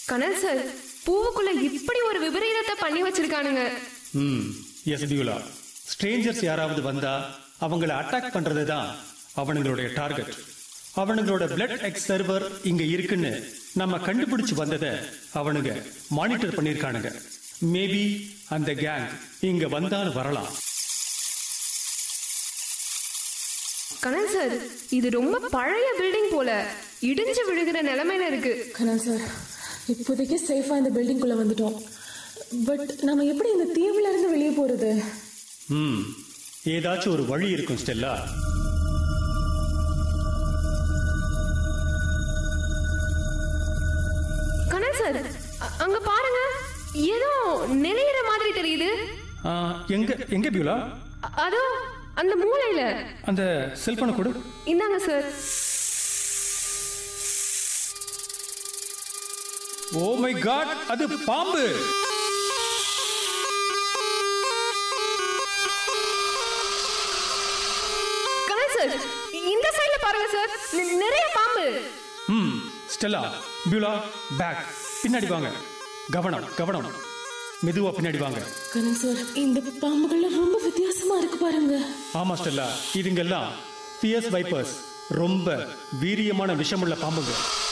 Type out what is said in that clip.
கனல் சார் பூவுக்குள்ள இப்படி ஒரு விபரீதத்தை பண்ணி வச்சிருக்கானுங்க ம் எஸ் பியூலா ஸ்ட்ரேஞ்சர்ஸ் யாராவது வந்தா அவங்கள அட்டாக் பண்றது தான் அவனுங்களுடைய டார்கெட் அவனுங்களோட பிளட் எக்ஸ் சர்வர் இங்க இருக்குன்னு நம்ம கண்டுபிடிச்சு வந்ததை அவனுங்க மானிட்டர் பண்ணிருக்கானுங்க மேபி அந்த கேங் இங்க வந்தாலும் வரலாம் கனல் சார் இது ரொம்ப பழைய பில்டிங் போல இடிஞ்சு விழுகிற நிலைமையில இருக்கு கனல் சார் இப்போதைக்கு சேஃபா இந்த பில்டிங்குள்ள வந்துட்டோம் பட் நம்ம எப்படி இந்த தீவுல இருந்து வெளியே போறது ம் ஏதாச்சும் ஒரு வழி இருக்கும் ஸ்டெல்லா கனல் சார் அ- அங்க பாருங்க ஏதோ நெளியிற மாதிரி தெரியுது ஆ, எங்க எங்க பியூலா அ- அதோ அந்த மூலையில அந்த செல்போனை கொடு இந்தாங்க சார் ஓ மை காட் அது பாம்பு கனல் சார் இந்த சைடுல பாருங்க சார் நி- நிறைய பாம்பு ம் ஸ்டெல்லா பியூலா பேக் பின்னாடி வாங்க கவனம் கவனம் மெதுவா பின்னாடி வாங்க கனல் சார் இந்த பாம்புகள்லாம் ரொம்ப வித்தியாசமா இருக்கு பாருங்க ஆமா ஸ்டெல்லா இதுங்கெல்லாம் பியர்ஸ் வைப்பர்ஸ் ரொம்ப வீரியமான விஷமுள்ள பாம்புங்க